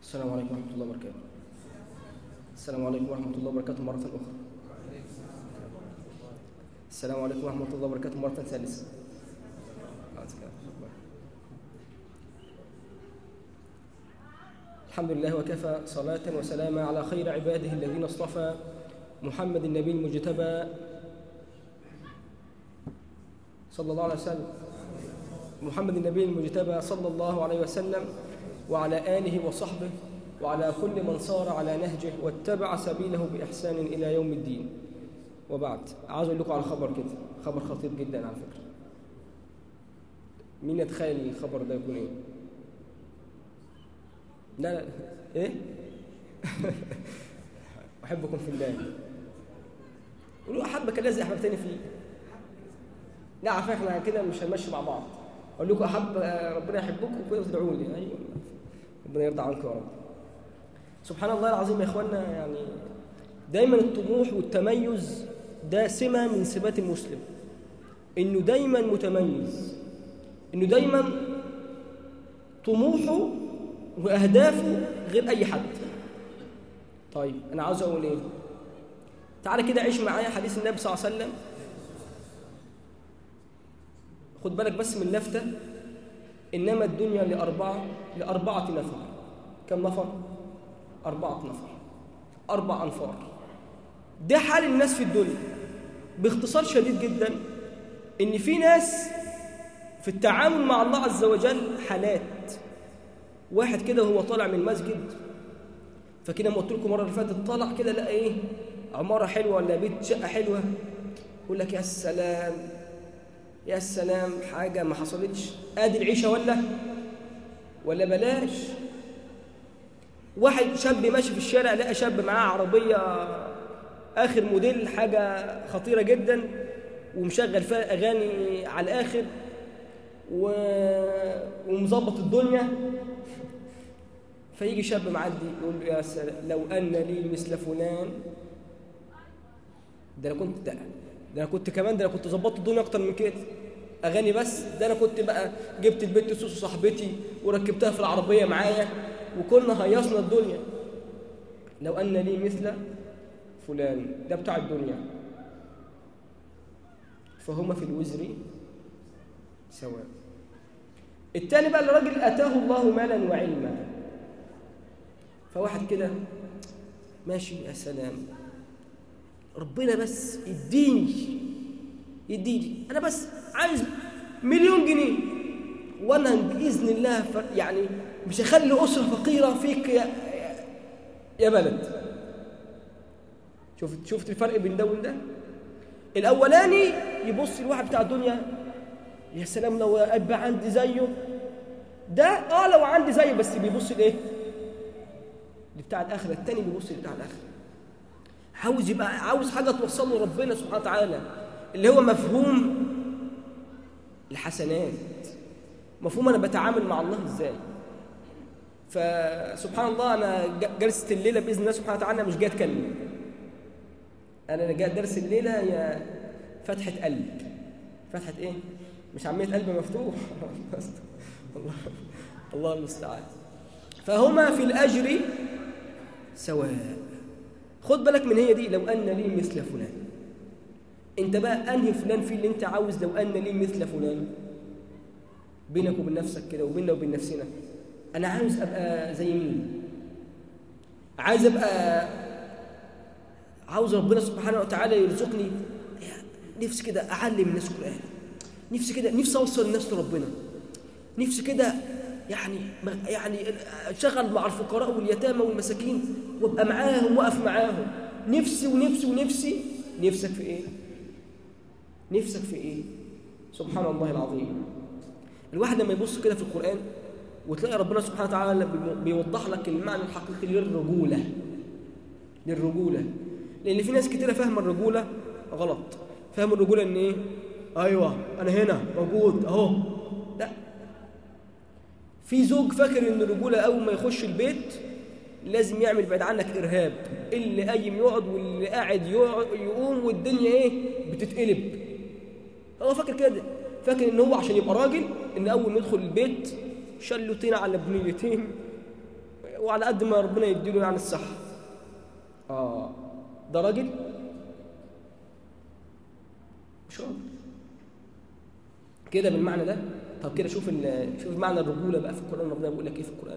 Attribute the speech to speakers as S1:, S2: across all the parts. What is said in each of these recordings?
S1: السلام عليكم ورحمة الله وبركاته السلام عليكم ورحمة الله وبركاته مرة أخرى السلام عليكم ورحمة الله وبركاته مرة ثالثة الحمد لله وكفى صلاة وسلاما على خير عباده الذين اصطفى محمد النبي المجتبى صلى الله عليه وسلم محمد النبي المجتبى صلى الله عليه وسلم وعلى آله وصحبه وعلى كل من صار على نهجه واتبع سبيله بإحسان إلى يوم الدين وبعد عاوز أقول لكم على خبر كده خبر خطير جدا على فكرة مين يتخيل الخبر ده يكون إيه؟ لا لا إيه؟ أحبكم في الله قولوا أحبك الذي أحببتني فيه لا عارفين احنا كده مش هنمشي مع بعض اقول لكم احب ربنا يحبكم وكده تدعوا لي ايوه ربنا يرضى عنكم يا رب سبحان الله العظيم يا اخوانا يعني دايما الطموح والتميز ده سمه من سمات المسلم انه دايما متميز انه دايما طموحه واهدافه غير اي حد طيب انا عاوز اقول ايه تعالى كده عيش معايا حديث النبي صلى الله عليه وسلم خد بالك بس من لفتة إنما الدنيا لأربعة لأربعة نفر كم نفر؟ أربعة نفر أربع أنفار ده حال الناس في الدنيا باختصار شديد جدا إن في ناس في التعامل مع الله عز وجل حالات واحد كده هو طالع من المسجد فكده ما قلت لكم المره اللي فاتت طالع كده لقى ايه عماره حلوه ولا بيت شقه حلوه يقول لك يا سلام يا سلام حاجة ما حصلتش ادي العيشة ولا ولا بلاش واحد شاب ماشي في الشارع لقى شاب معاه عربية آخر موديل حاجة خطيرة جدا ومشغل فيها أغاني على الآخر و... ومظبط الدنيا فيجي شاب معدي يقول له يا سلام لو أن لي مثل فلان ده أنا كنت ده ده انا كنت كمان ده انا كنت ظبطت الدنيا اكتر من كده اغاني بس ده انا كنت بقى جبت البنت سوسو صاحبتي وركبتها في العربيه معايا وكنا هيصنا الدنيا لو ان لي مثل فلان ده بتاع الدنيا فهما في الوزر سواء التاني بقى الراجل اتاه الله مالا وعلما فواحد كده ماشي يا سلام ربنا بس يديني يديني انا بس عايز مليون جنيه وانا باذن الله يعني مش هخلي اسره فقيره فيك يا, يا بلد شفت شفت الفرق بين ده وده الاولاني يبص الواحد بتاع الدنيا يا سلام لو ابقى عندي زيه ده اه لو عندي زيه بس بيبص لايه بتاع الاخره الثاني بيبص لبتاع الاخره عاوز يبقى عاوز حاجة توصل له ربنا سبحانه وتعالى اللي هو مفهوم الحسنات مفهوم أنا بتعامل مع الله إزاي فسبحان الله أنا جلسة الليلة بإذن الله سبحانه وتعالى مش جاي أتكلم أنا جاي درس الليلة يا فتحة قلب فتحة إيه؟ مش عمية قلب مفتوح الله الله المستعان فهما في الأجر سواء خد بالك من هي دي لو أن لي مثل فلان انت بقى أنهي فلان في اللي انت عاوز لو أن لي مثل فلان بينك وبين نفسك كده وبيننا وبين نفسنا أنا عاوز أبقى زي مين عايز أبقى عاوز ربنا سبحانه وتعالى يرزقني نفسي كده أعلم الناس القرآن نفسي كده نفسي أوصل الناس لربنا نفسي كده يعني يعني اشتغل مع الفقراء واليتامى والمساكين وابقى معاهم واقف معاهم نفسي ونفسي ونفسي نفسك في ايه نفسك في ايه سبحان الله العظيم الواحد لما يبص كده في القرآن وتلاقي ربنا سبحانه وتعالى بيوضح لك المعنى الحقيقي للرجولة للرجولة لأن في ناس كتيرة فاهمة الرجولة غلط فاهمة الرجولة إن إيه؟ أيوه أنا هنا موجود أهو لا في زوج فاكر ان الرجوله اول ما يخش البيت لازم يعمل بعد عنك ارهاب اللي قايم يقعد واللي قاعد يقوم والدنيا ايه بتتقلب هو فاكر كده فاكر ان هو عشان يبقى راجل ان اول ما يدخل البيت شلتين على بنيتين وعلى قد ما ربنا يديله يعني الصحة اه ده راجل مش راجل كده بالمعنى ده طب كده شوف ال- شوف معنى الرجولة بقى في القرآن ربنا بيقول لك ايه في القرآن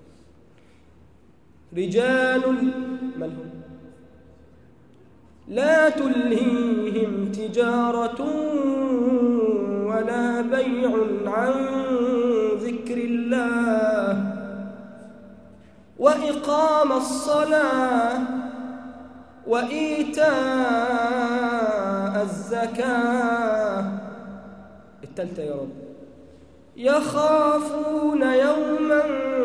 S1: رجال مالهم لا تلهيهم تجارة ولا بيع عن ذكر الله وإقام الصلاة وإيتاء الزكاة التالتة يا رب يخافون يوما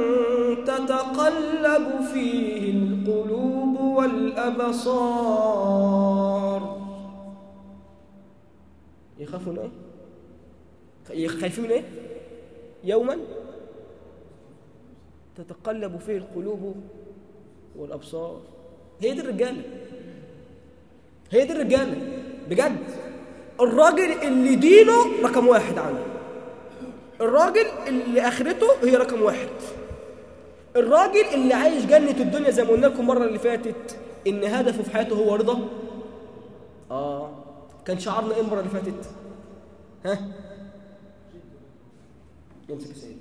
S1: تتقلب فيه القلوب والأبصار يخافون ايه خايفين من ايه يوما تتقلب فيه القلوب والأبصار هي دي الرجالة هي دي الرجالة بجد الراجل اللي دينه رقم واحد عنده الراجل اللي آخرته هي رقم واحد الراجل اللي عايش جنة الدنيا زي ما قلنا لكم المرة اللي فاتت إن هدفه في حياته هو رضا آه كان شعارنا إيه المرة اللي فاتت ها يمسك السيد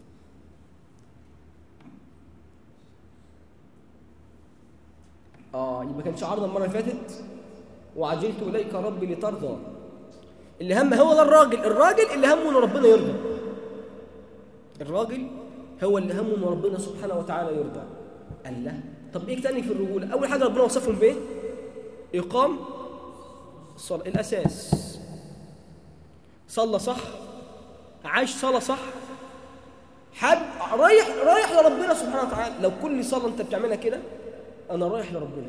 S1: آه يبقى كان شعارنا المرة اللي فاتت وعجلت إليك ربي لترضى اللي هم هو ده الراجل الراجل اللي همه إن ربنا يرضى الراجل هو اللي همه إن ربنا سبحانه وتعالى يرضى قال لا طب إيه تاني في الرجولة أول حاجة ربنا وصفهم بإيه إقام الصلاة الأساس صلى صح عاش صلاة صح حب رايح رايح لربنا سبحانه وتعالى لو كل صلاة أنت بتعملها كده أنا رايح لربنا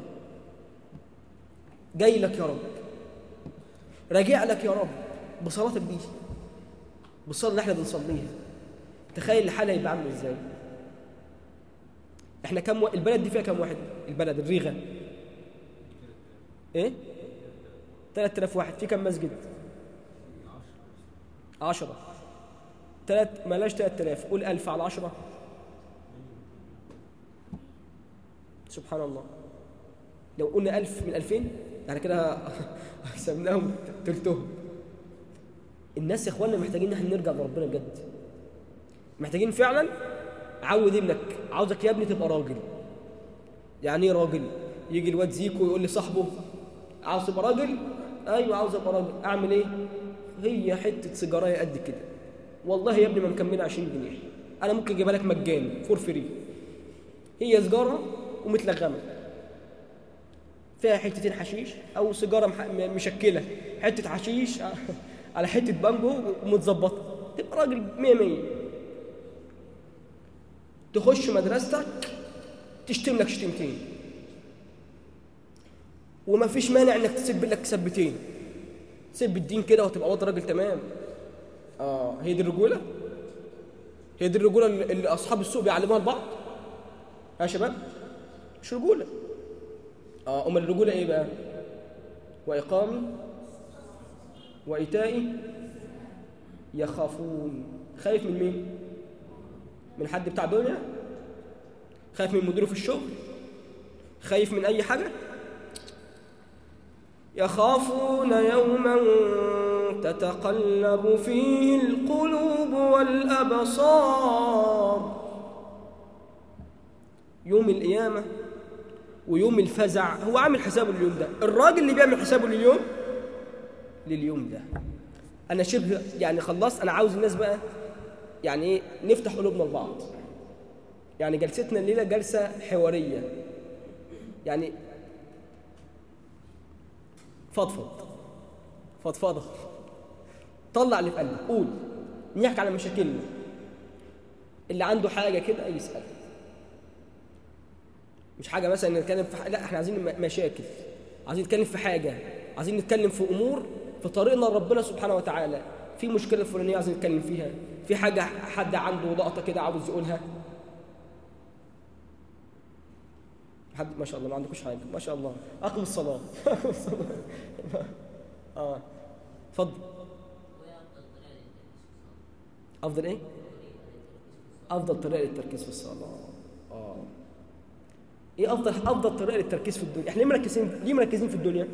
S1: جاي لك يا رب راجع لك يا رب بصلاتك دي بالصلاة اللي احنا بنصليها تخيل الحالة يبقى عامل ازاي احنا كم و... البلد دي فيها كم واحد البلد الريغة ايه 3000 واحد في كم مسجد عشرة تلات ملاش 3000 قول 1000 على 10 سبحان الله لو قلنا ألف من ألفين يعني كده قسمناهم تلتهم الناس يا اخوانا محتاجين ان احنا نرجع لربنا بجد محتاجين فعلا عود ابنك عاوزك يا ابني تبقى راجل يعني ايه راجل يجي الواد زيكو يقول لصاحبه عاوز تبقى راجل ايوه عاوز ابقى راجل اعمل ايه هي حته سيجاره قد كده والله يا ابني ما مكمله 20 جنيه انا ممكن اجيبها لك مجاني فور فري هي سيجاره ومتلغمه فيها حتتين حشيش او سيجاره مح... مشكله حته حشيش على حته بانجو ومتظبطه تبقى راجل 100 100 تخش مدرستك تشتم لك شتمتين وما فيش مانع انك تسب لك سبتين سب الدين كده وتبقى وضع راجل تمام اه هي دي الرجوله هي دي الرجوله اللي اللي اصحاب السوق بيعلموها لبعض يا شباب مش رجوله اه امال الرجوله ايه بقى واقامي وايتائي يخافون خايف من مين من حد بتاع دنيا خايف من مديره في الشغل خايف من اي حاجه يخافون يوما تتقلب فيه القلوب والابصار يوم القيامه ويوم الفزع هو عامل حسابه لليوم ده الراجل اللي بيعمل حسابه لليوم لليوم ده انا شبه يعني خلصت انا عاوز الناس بقى يعني ايه نفتح قلوبنا لبعض يعني جلستنا الليله جلسه حواريه يعني فضفض فضفضه طلع اللي في قلبك قول نحكي على مشاكلنا اللي عنده حاجه كده يسال مش حاجه مثلا نتكلم في حاجة. لا احنا عايزين م- مشاكل عايزين نتكلم في حاجه عايزين نتكلم في امور في طريقنا لربنا سبحانه وتعالى في مشكله فلانيه عايزين نتكلم فيها في حاجه حد عنده لقطه كده عاوز يقولها حد ما شاء الله ما عندكوش حاجه ما شاء الله اقم الصلاه اقم الصلاه اه اتفضل افضل ايه افضل طريقه للتركيز في الصلاه اه ايه افضل افضل طريقه للتركيز في الدنيا احنا ليه مركزين ليه مركزين في الدنيا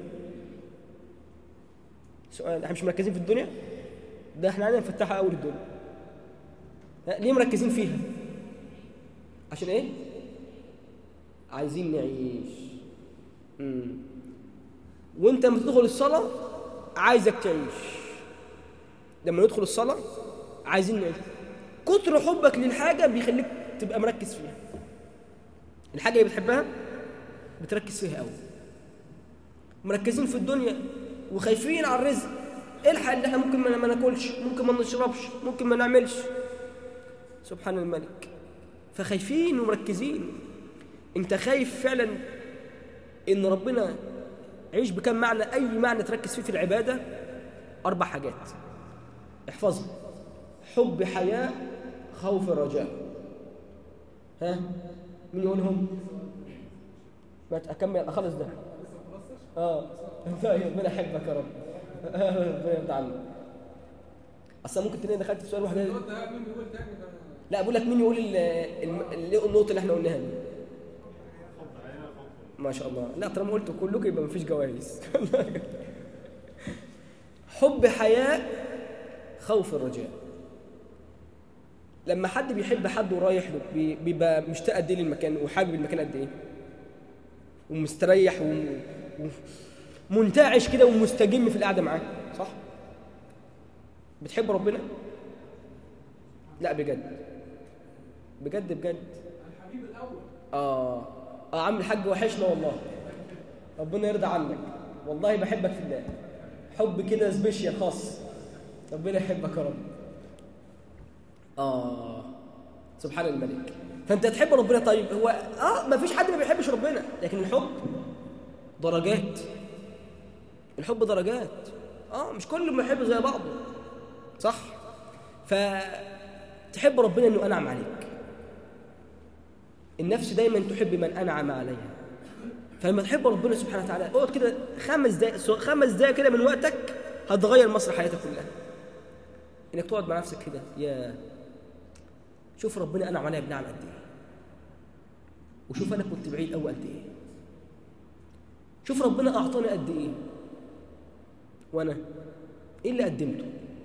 S1: سؤال احنا مش مركزين في الدنيا ده احنا عندنا نفتحها اول الدنيا لا، ليه مركزين فيها عشان ايه عايزين نعيش مم. وانت لما تدخل الصلاه عايزك تعيش لما ندخل الصلاه عايزين نعيش كتر حبك للحاجه بيخليك تبقى مركز فيها الحاجه اللي بتحبها بتركز فيها قوي مركزين في الدنيا وخايفين على الرزق الحق اللي احنا ممكن ما ما ناكلش ممكن ما نشربش ممكن ما نعملش سبحان الملك فخايفين ومركزين انت خايف فعلا ان ربنا عيش بكم معنى اي معنى تركز فيه في العباده اربع حاجات احفظها حب حياء خوف رجاء ها مين يقولهم ما اكمل اخلص ده اه طيب ربنا يحبك يا رب ربنا يرضى عنك اصلا ممكن تلاقي دخلت في سؤال واحد لا بقول لك مين يقول ال- الم- ال- النقطه اللي احنا قلناها دي ما شاء الله لا طالما قلت كلكم يبقى مفيش جوائز حب حياء خوف الرجاء لما حد بيحب حد ورايح له بي- بيبقى مشتاق قد ايه للمكان وحابب المكان قد ايه ومستريح ومنتعش كده ومستجم في القعده معاه صح بتحب ربنا لا بجد بجد بجد اه اه عم الحاج وحشنا والله ربنا يرضى عنك والله بحبك في الله حب كده سبيشيال خاص ربنا يحبك يا رب اه سبحان الملك فانت تحب ربنا طيب هو اه ما فيش حد ما بيحبش ربنا لكن الحب درجات الحب درجات اه مش كل ما يحب زي بعضه صح فتحب ربنا انه انعم عليك النفس دايما تحب من انعم عليها فلما تحب ربنا سبحانه وتعالى اقعد كده خمس دقائق خمس دقائق كده من وقتك هتغير مصر حياتك كلها انك تقعد مع نفسك كده يا شوف ربنا انعم عليا بنعم قد ايه وشوف انا كنت بعيد قوي قد ايه شوف ربنا اعطاني قد ايه وانا ايه اللي قدمته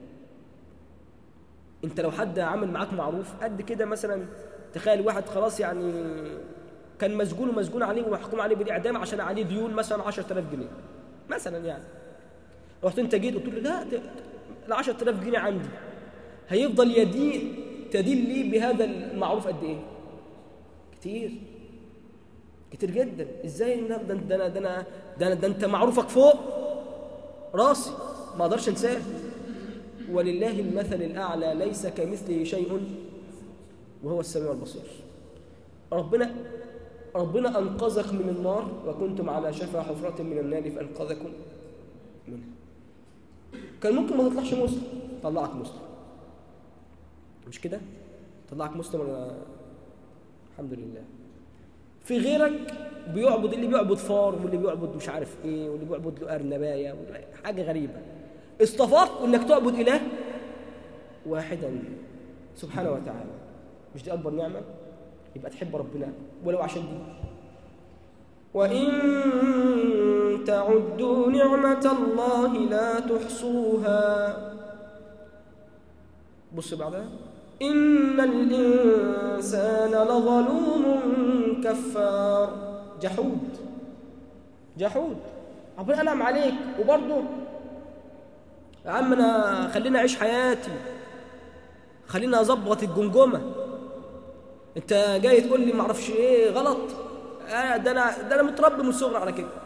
S1: انت لو حد عمل معاك معروف قد كده مثلا تخيل واحد خلاص يعني كان مسجون ومسجون عليه ومحكوم عليه بالاعدام عشان عليه ديون مثلا 10000 جنيه مثلا يعني رحت انت جيت قلت له لا ت- ال 10000 جنيه عندي هيفضل يدين تدين لي بهذا المعروف قد ايه كتير كتير جدا ازاي ده ده ده انا ده انا ده, أنا ده انت معروفك فوق راسي ما اقدرش انساه ولله المثل الاعلى ليس كمثله شيء وهو السميع البصير ربنا ربنا انقذك من النار وكنتم على شفا حفرة من النار فانقذكم منها كان ممكن ما تطلعش مسلم طلعك مسلم مش كده طلعك مسلم ولا الحمد لله في غيرك بيعبد اللي بيعبد فار واللي بيعبد مش عارف ايه واللي بيعبد له ارنبايه واللي- حاجه غريبه اصطفاك انك تعبد اله واحدا سبحانه وتعالى مش دي اكبر نعمه يبقى تحب ربنا ولو عشان دي وإن تعدوا نعمة الله لا تحصوها بص بعدها إن الإنسان لظلوم كفار جحود جحود ربنا أنعم عليك وبرضه يا عم أنا خليني أعيش حياتي خليني أظبط الجمجمة أنت جاي تقول لي معرفش إيه غلط آه ده أنا ده أنا متربي من الصغر على كده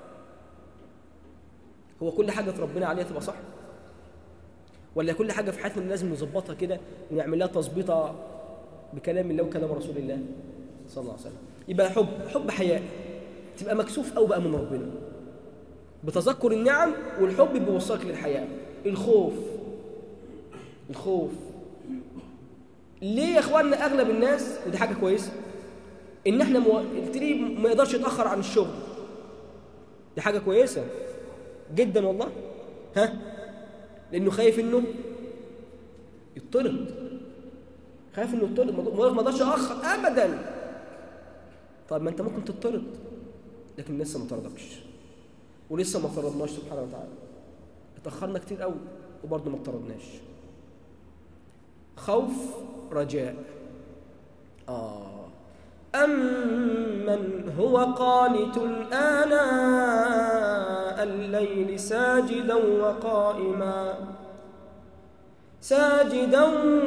S1: هو كل حاجة ربنا عليها تبقى صح ولا كل حاجة في حياتنا لازم نظبطها كده ونعمل لها تظبيطة بكلام الله وكلام رسول الله صلى الله عليه وسلم يبقى حب حب حياء تبقى مكسوف أو بقى من ربنا بتذكر النعم والحب بيوصلك للحياء الخوف الخوف ليه يا اخواننا اغلب الناس ودي حاجه كويسه ان احنا مو... التري ما يقدرش يتاخر عن الشغل دي حاجه كويسه جدا والله ها لانه خايف انه يطرد خايف انه يطرد ما ما اقدرش اخر ابدا طيب ما انت ممكن تطرد لكن لسه ما طردكش ولسه ما طردناش سبحانه وتعالى اتأخرنا كتير قوي وبرضه ما طردناش خوف رجاء آه أمن هو قانت آناء الليل ساجدا وقائما ساجدا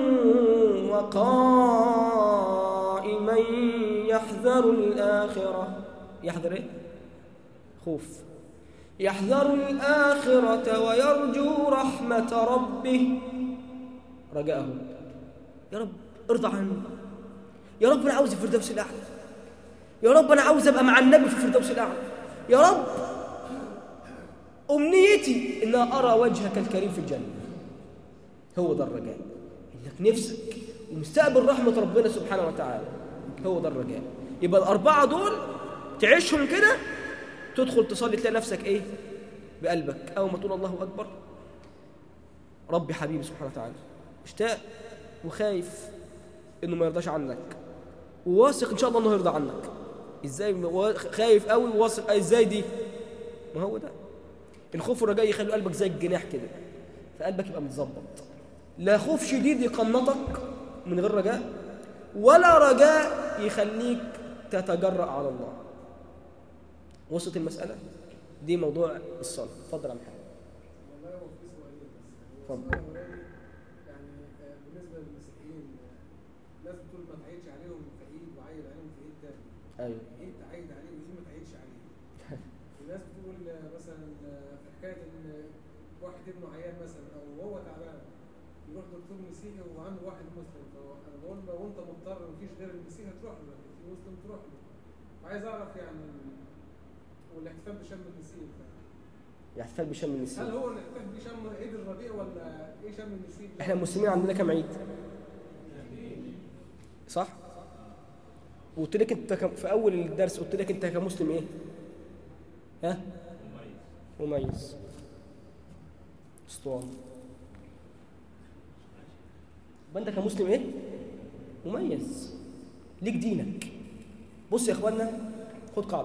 S1: وقائما يحذر الآخرة يحذر إيه؟ خوف يحذر الآخرة ويرجو رحمة ربه رجاءه يا رب ارضى عني يا رب أنا عاوز الفردوس الأعلى يا رب أنا عاوز أبقى مع النبي في الفردوس الأعلى يا رب أمنيتي إن أرى وجهك الكريم في الجنة هو ده الرجاء إنك نفسك ومستقبل رحمة ربنا سبحانه وتعالى هو ده الرجاء يبقى الأربعة دول تعيشهم كده تدخل تصلي تلاقي نفسك إيه بقلبك أول ما تقول الله أكبر ربي حبيبي سبحانه وتعالى مشتاق وخايف إنه ما يرضاش عنك وواثق إن شاء الله إنه يرضى عنك إزاي خايف قوي وواثق إزاي دي ما هو ده الخوف والرجاء يخلي قلبك زي الجناح كده فقلبك يبقى متظبط لا خوف شديد يقنطك من غير رجاء ولا رجاء يخليك تتجرأ على الله وصلت المسألة دي موضوع الصلاة اتفضل يا محمد
S2: والله هو في سؤالين بس هو
S1: اتفضل.
S2: السؤال الأولاني يعني آه، بالنسبة للمسيحيين آه، ناس بتقول ما تعيدش عليهم في عيد وعيد عليهم في عيد تاني
S1: أيوه
S2: عيد تعيد عليه ودي ما تعيدش عليه الناس بتقول آه، مثلا آه، في حكاية إن واحد ابنه عيان مثلا أو هو تعبان يروح دكتور مسيحي وعنده واحد مسلم فأنا بقول لو أنت مضطر مفيش غير المسيحي تروح له لكن في مسلم تروح له وعايز أعرف يعني والاحتفال بشم النسيم
S1: يحتفل بشم
S2: هل
S1: النسيم
S2: هو الاحتفال بشم عيد الربيع ولا ايه شم النسيم؟
S1: احنا المسلمين عندنا كام عيد صح وقلت لك انت كم- في اول الدرس قلت لك انت كمسلم ايه ها مميز اسطوانه يبقى انت كمسلم ايه مميز ليك دينك بص يا اخوانا خد قاعده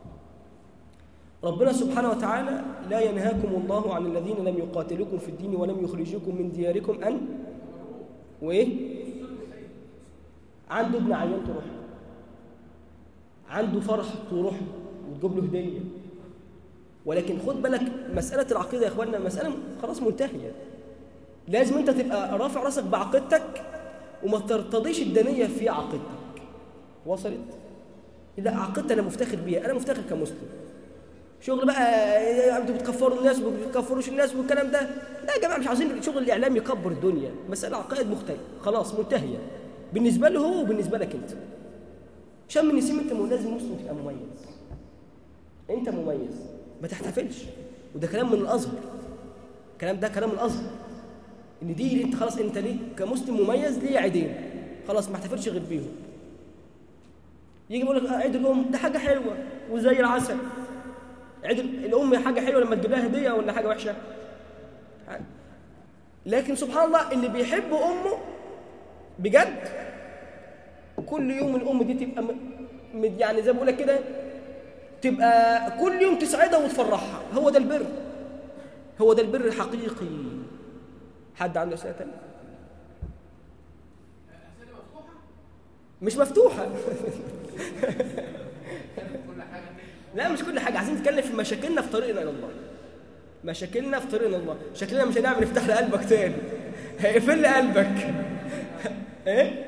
S1: ربنا سبحانه وتعالى لا ينهاكم الله عن الذين لم يقاتلوكم في الدين ولم يخرجوكم من دياركم أن وإيه عنده ابن عيان تروح له. عنده فرح تروح له وتجيب له هدية ولكن خد بالك مسألة العقيدة يا إخواننا مسألة خلاص منتهية لازم أنت تبقى رافع راسك بعقيدتك وما ترتضيش الدنية في عقيدتك وصلت؟ لا عقيدتي أنا مفتخر بيها أنا مفتخر كمسلم شغل بقى انتوا بتكفروا الناس وما بتكفروش الناس والكلام ده لا يا جماعه مش عايزين شغل الاعلام يكبر الدنيا مساله عقائد مختلفه خلاص منتهيه بالنسبه له هو وبالنسبه لك انت شم النسيم انت مو- لازم مسلم تبقى مميز انت مميز ما تحتفلش وده كلام من الازهر الكلام ده كلام من الازهر ان دي انت خلاص انت ليك كمسلم مميز ليه عيدين خلاص ما احتفلش غير بيهم يجي يقول لك عيد الام ده حاجه حلوه وزي العسل عيد ال- الام حاجه حلوه لما تجيب لها هديه ولا حاجه وحشه حاجة. لكن سبحان الله اللي بيحب امه بجد كل يوم الام دي تبقى م... م- يعني زي ما بقول لك كده تبقى كل يوم تسعدها وتفرحها هو ده البر هو ده البر الحقيقي حد عنده اسئله تانية مش مفتوحه لا مش كل حاجه عايزين نتكلم في مشاكلنا في طريقنا الى الله مشاكلنا في طريقنا الى الله شكلنا مش هنعمل نفتح لي قلبك تاني هيقفل لي قلبك ايه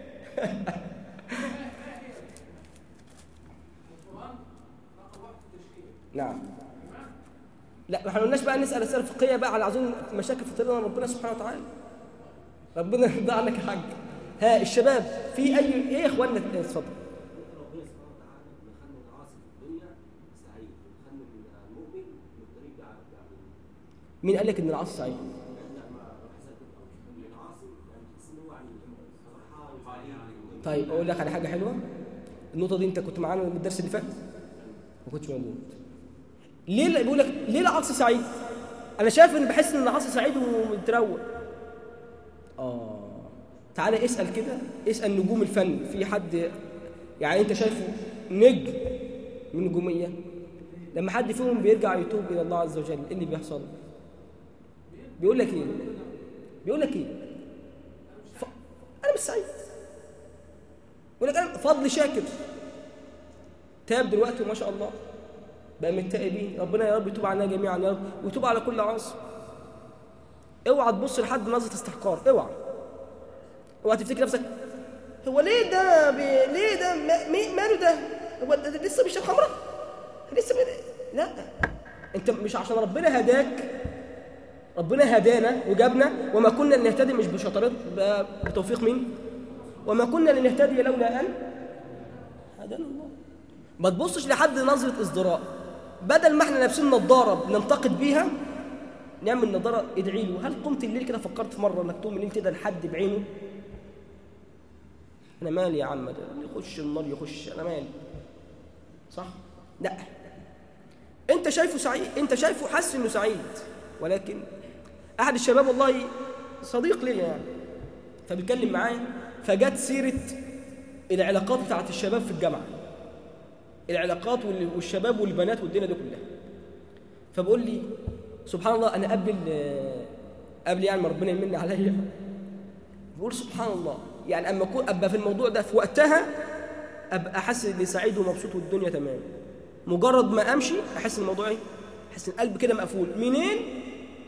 S1: نعم لا ما احنا قلناش بقى نسال اسئله فقهيه بقى على عايزين مشاكل في طريقنا ربنا سبحانه وتعالى ربنا يرضى عنك يا حاج ها الشباب في اي ايه يا اخوانا اتفضل
S3: ربنا سبحانه وتعالى بيخلي العاصي في الدنيا سعيد ويخلي المؤمن بالطريق ده يعني
S1: مين قال لك ان العصر سعيد
S3: لا ما حسيت العاصي يعني تحس ان هو يعني فرحان وسعيد
S1: طيب اقول لك على حاجه حلوه النقطه دي انت كنت معانا من الدرس اللي فات ما كنتش موجود ليه اللي بيقول لك ليه العصر سعيد انا شايف ان بحس ان العصر سعيد ومتروق اه تعالى اسال كده اسال نجوم الفن في حد يعني انت شايفه نجم من نجوميه لما حد فيهم بيرجع يتوب الى الله عز وجل ايه اللي بيحصل بيقول لك ايه بيقول لك ايه ف... انا مش سعيد يقول لك انا فضل شاكر تاب دلوقتي وما شاء الله بقى من التائبين ربنا يا رب يتوب علينا جميعا يا رب ويتوب على كل عاصي اوعى تبص لحد نظره استحقار اوعى اوعى تفتكر نفسك هو ليه ده بي... ليه ده ما... مي- ماله ده هو ده ده لسه بيشرب خمره لسه بي... لا انت مش عشان ربنا هداك ربنا هدانا وجابنا وما كنا لنهتدي مش بشطارات ب- بتوفيق مين وما كنا لنهتدي لولا ان هدانا الله ما تبصش لحد نظره ازدراء بدل ما احنا لابسين نظاره بننتقد بيها نعمل نظاره ادعي له هل قمت الليل كده فكرت في مره انك تقوم الليل كده لحد بعينه انا مالي يا عم ده اللي يخش النار يخش انا مالي صح لا انت شايفه سعيد انت شايفه حاسس انه سعيد ولكن احد الشباب والله صديق ليا يعني فبيتكلم معايا فجت سيره العلاقات بتاعت الشباب في الجامعه العلاقات وال- والشباب والبنات والدنيا دي كلها فبقول لي سبحان الله انا قبل قبل يعني ما ربنا يمن عليا بقول سبحان الله يعني اما اكون ابقى في الموضوع ده في وقتها ابقى احس اني سعيد ومبسوط والدنيا تمام مجرد ما امشي احس ان الموضوع ايه احس ان قلبي كده مقفول منين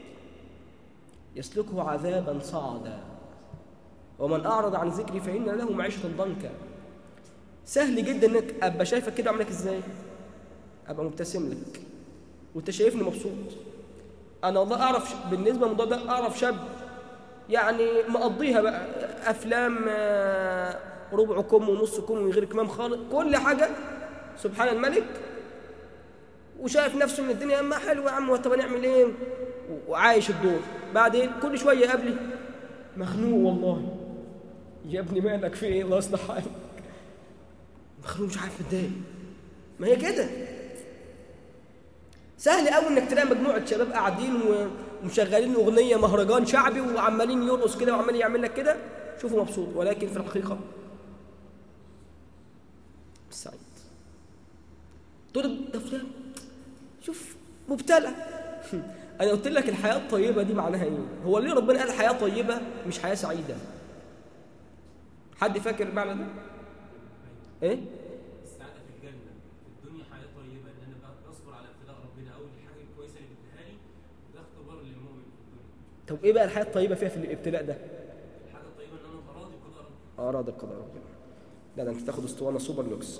S1: يسلكه عذابا صعدا ومن اعرض عن ذكري فان له معيشه ضنكا سهل جدا انك ابقى شايفك كده عاملك ازاي ابقى مبتسم لك وانت شايفني مبسوط انا والله اعرف ش- بالنسبه للموضوع ده اعرف شاب يعني مقضيها بقى افلام آه، ربع كم ونص كم من غير كمام خالص كل حاجه سبحان الملك وشايف نفسه ان الدنيا ما حلوه يا عم طب نعمل ايه و- وعايش الدور بعدين كل شويه يقابلي مخنوق والله يا ابني مالك في ايه الله يصلح حالك مخنوق مش عارف اتضايق ما هي كده سهل قوي انك تلاقي مجموعه شباب قاعدين و- ومشغلين اغنيه مهرجان شعبي وعمالين يرقص كده وعمال يعمل لك كده شوفه مبسوط ولكن في الحقيقه مش سعيد تقول ده فلان شوف مبتلى انا قلت لك الحياه الطيبه دي معناها ايه هو ليه ربنا قال حياه طيبه مش حياه سعيده حد فاكر المعنى ده ايه
S4: السعادة في الجنة في الدنيا حياة طيبة إن أنا بقى بصبر على ابتلاء ربنا أو الحاجة الكويسة اللي بيديها لي ده اختبار للمؤمن في الدنيا
S1: طب ايه بقى الحياه الطيبه فيها في الابتلاء ده
S4: الحاجة الطيبة إن أنا أبقى راضي بقضاء ربنا
S1: اه راضي بقضاء ربنا لا ده انت تاخد اسطوانه سوبر لوكس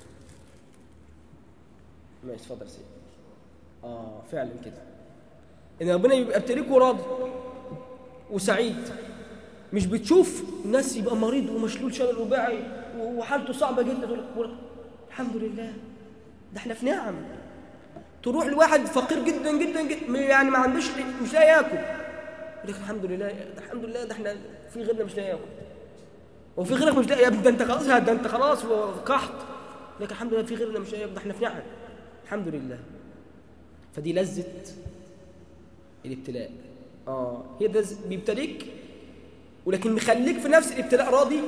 S1: ماشي اتفضل سيدي اه فعلا كده ان ربنا يبقى ابتليك وراضي وسعيد مش بتشوف ناس يبقى مريض ومشلول شلل رباعي وحالته صعبه جدا تقول لك الحمد لله ده احنا في نعم تروح لواحد فقير جدا جدا جدا يعني ما عندوش مش لاقي ياكل يقول لك الحمد لله ده الحمد لله ده احنا في غيرنا مش لاقي ياكل وفي غيرك مش لاقي يا ابني ده انت خلاص ده انت خلاص قحط لكن الحمد لله في غيرنا مش لاقي ياكل ده احنا في نعم الحمد لله فدي لذة الابتلاء اه هي ده ز- بيبتليك ولكن مخليك في نفس الابتلاء راضي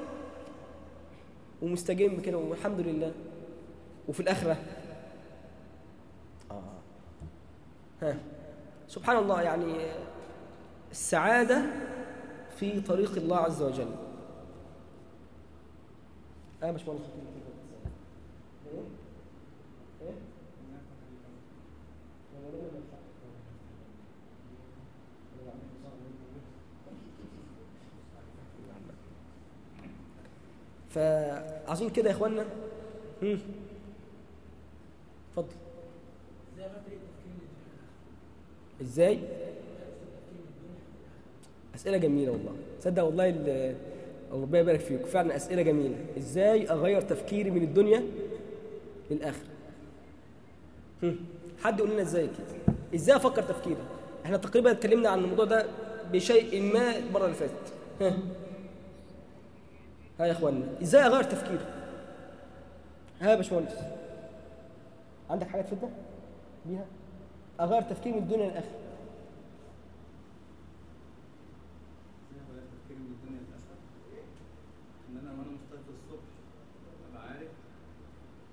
S1: ومستجم كده والحمد لله وفي الآخرة آه ها سبحان الله يعني السعادة في طريق الله عز وجل اه مش مالك ايه ايه فعايزين كده يا اخوانا هم. اتفضل ازاي اسئله جميله والله تصدق والله ال- ربنا يبارك فيك فعلا اسئله جميله ازاي اغير تفكيري من الدنيا للاخره هم. حد يقول لنا ازاي كده ازاي افكر تفكيري احنا تقريبا اتكلمنا عن الموضوع ده بشيء ما المره اللي فاتت ها ها يا اخوانا ازاي اغير تفكيري ها يا باشمهندس عندك حاجه تفيدنا بيها اغير تفكيري من الدنيا للاخره
S5: زي ما بدأت تفكير من الدنيا للآخرة إن أنا وأنا مستيقظ الصبح أبقى عارف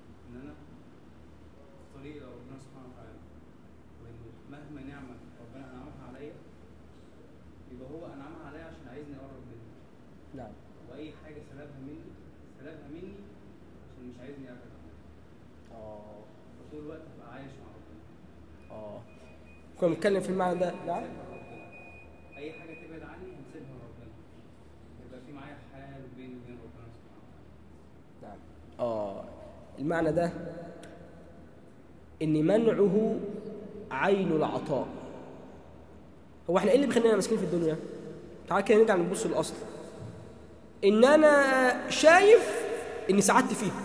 S5: وتعالى وإن مهما نعمة ربنا أنعمها عليا يبقى هو أنعمها عليا عشان عايزني أقرب منه
S1: نعم
S5: وأي حاجة سلبها مني سلبها مني عشان مش عايزني أبعد عنه
S1: اه
S5: فطول الوقت هبقى عايش مع ربنا
S1: اه كنا بنتكلم في المعنى ده نعم
S5: هنسيبها لربنا. أي حاجة تبعد عني هنسيبها لربنا يبقى في معايا حال بيني وبين ربنا سبحانه وتعالى
S1: نعم اه المعنى ده ان منعه عين العطاء هو احنا ايه اللي بيخلينا ماسكين في الدنيا تعال كده نرجع نبص للاصل ان انا شايف اني سعدت فيها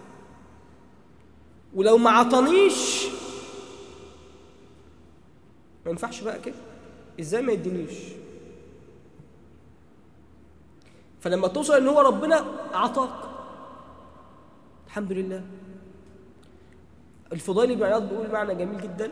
S1: ولو ما عطانيش ما ينفعش بقى كده ازاي ما يدينيش فلما توصل ان هو ربنا عطاك الحمد لله الفضيل بن عياض بيقول معنى جميل جدا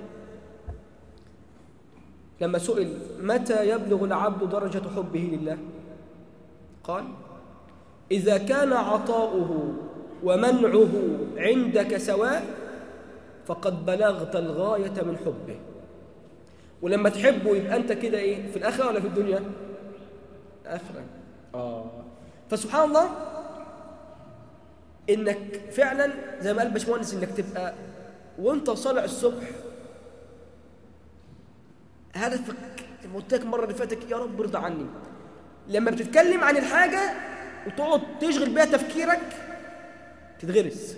S1: لما سئل متى يبلغ العبد درجة حبه لله قال إذا كان عطاؤه ومنعه عندك سواء فقد بلغت الغاية من حبه ولما تحبه يبقى أنت كده إيه في الآخرة ولا في الدنيا الآخرة آه فسبحان الله انك فعلا زي ما قال باشمهندس انك تبقى وانت طالع الصبح هدفك زي ما قلت لك المره اللي فاتت يا رب ارضى عني لما بتتكلم عن الحاجه وتقعد تشغل بيها تفكيرك تتغرس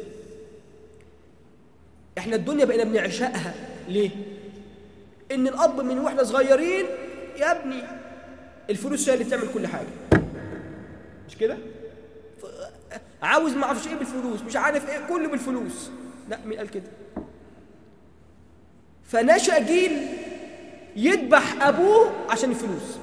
S1: احنا الدنيا بقينا بنعشقها ليه ان الاب من واحنا صغيرين يا ابني الفلوس هي اللي بتعمل كل حاجه مش كده عاوز ما اعرفش ايه بالفلوس مش عارف ايه كله بالفلوس لا مين قال كده فنشأ جيل يذبح ابوه عشان الفلوس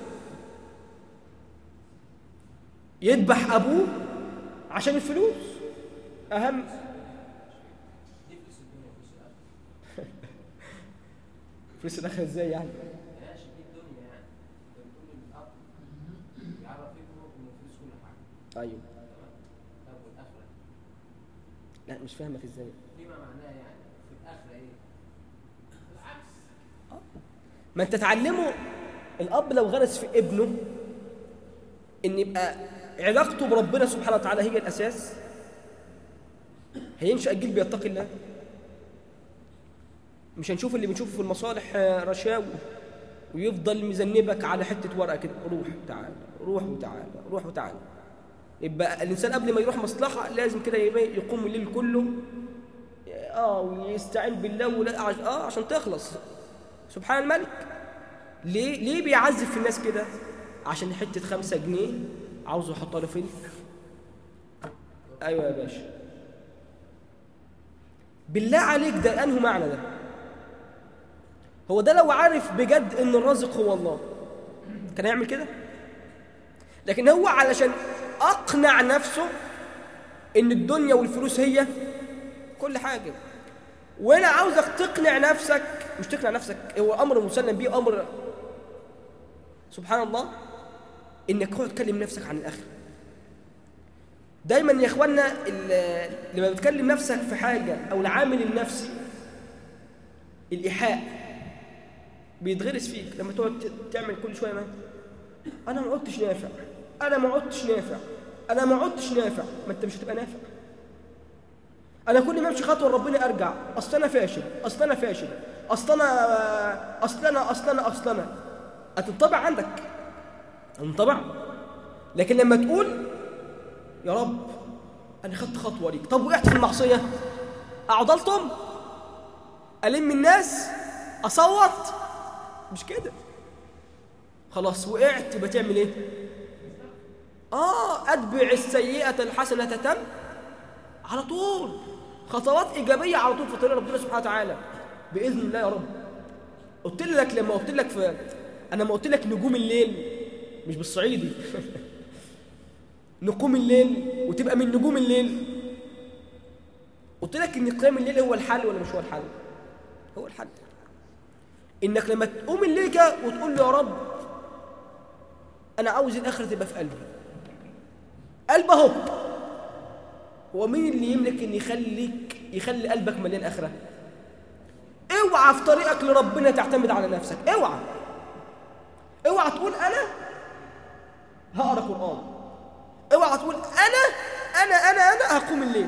S1: يذبح ابوه عشان الفلوس اهم
S4: دي فلوس الدنيا فلوس الاخره
S1: فلوس الاخره ازاي يعني
S4: ماشي دي الدنيا يعني انت بتقول ان الاب يعرف ابنه ان الفلوس كل حاجه
S1: ايوه
S4: تمام طب والاخره
S1: لا مش فاهمك ازاي
S4: فيما معناه يعني في الاخره ايه؟ العكس
S1: ما انت تعلمه الاب لو غرس في ابنه ان يبقى علاقته بربنا سبحانه وتعالى هي الاساس هينشا الجيل بيتقي الله مش هنشوف اللي بنشوفه في المصالح آه، رشاوي ويفضل مذنبك على حته ورقه كده روح تعالى روح وتعالى روح وتعالى يبقى الانسان قبل ما يروح مصلحه لازم كده يبقى- يقوم الليل كله اه ويستعين بالله ولا عش- اه عشان تخلص سبحان الملك ليه ليه بيعذب في الناس كده عشان حته خمسة جنيه عاوزه يحطها له فين ايوه يا باشا بالله عليك ده انه معنى ده هو ده لو عارف بجد ان الرازق هو الله كان يعمل كده لكن هو علشان اقنع نفسه ان الدنيا والفلوس هي كل حاجه وانا عاوزك تقنع نفسك مش تقنع نفسك هو امر مسلم بيه امر سبحان الله انك تقعد تكلم نفسك عن الاخره دايما يا اخوانا ال- لما بتكلم نفسك في حاجه او العامل النفسي الايحاء بيتغرس فيك لما تقعد ت- تعمل كل شويه ما انا ما عدتش نافع انا ما عدتش نافع انا ما عدتش نافع ما انت مش هتبقى نافع انا كل ما امشي خطوه لربنا ارجع اصل انا فاشل اصل انا فاشل اصل انا اصل انا اصل انا اصل انا هتنطبع عندك هتنطبع لكن لما تقول يا رب انا خدت خطوه ليك طب وقعت في المعصيه اعضلتم الم الناس اصوت مش كده خلاص وقعت يبقى تعمل ايه اه اتبع السيئه الحسنه تتم على طول خطوات ايجابيه على طول في طريق ربنا سبحانه وتعالى باذن الله يا رب قلت لك لما قلت لك في انا ما قلت لك نجوم الليل مش بالصعيدي نقوم الليل وتبقى من نجوم الليل قلت لك ان قيام الليل هو الحل ولا مش هو الحل هو الحل انك لما تقوم الليل كده وتقول له يا رب انا عاوز الاخره تبقى في قلبي قلب اهو هو مين اللي يملك ان يخليك يخلي قلبك مليان اخره اوعى في طريقك لربنا تعتمد على نفسك اوعى اوعى تقول انا هقرا قران اوعى تقول انا انا انا انا هقوم الليل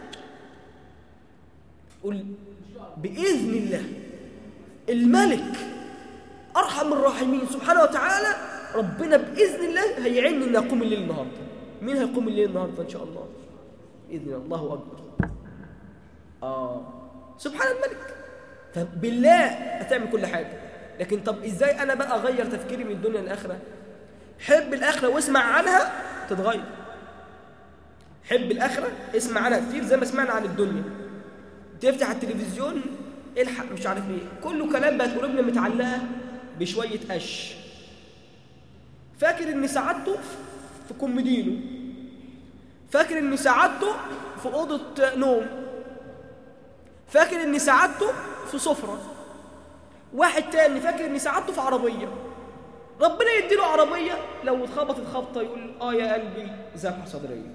S1: قول باذن الله الملك ارحم الراحمين سبحانه وتعالى ربنا باذن الله هيعني اني اقوم الليل النهارده مين هيقوم الليل النهارده ان شاء الله باذن الله الله اكبر اه سبحان الملك فبالله هتعمل كل حاجه لكن طب ازاي انا بقى اغير تفكيري من الدنيا للاخره حب الاخره واسمع عنها تتغير حب الاخره اسمع عنها كتير زي ما سمعنا عن الدنيا تفتح التلفزيون الحق مش عارف ايه كله كلام بقت قلوبنا متعلقه بشويه قش فاكر ان سعادته في كوميدينو فاكر ان سعادته في اوضه نوم فاكر ان سعادته في سفره واحد تاني فاكر ان سعادته في عربيه ربنا يديله عربيه لو اتخبطت خبطه يقول اه يا قلبي ذبحه صدريه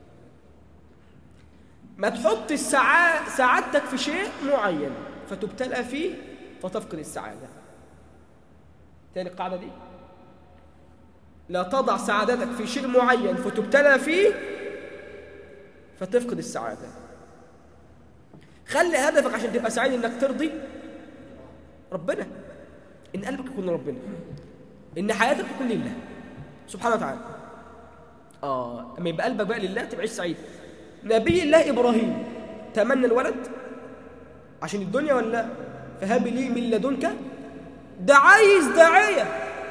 S1: ما تحط السعا... سعادتك في شيء معين فتبتلى فيه فتفقد السعادة تاني القاعدة دي لا تضع سعادتك في شيء معين فتبتلى فيه فتفقد السعادة خلي هدفك عشان تبقى سعيد انك ترضي ربنا ان قلبك يكون ربنا ان حياتك تكون لله سبحانه وتعالى اه اما يبقى قلبك بقى لله تبقى عيش سعيد نبي الله ابراهيم تمنى الولد عشان الدنيا ولا لا فهب لي من لدنك ده عايز داعيه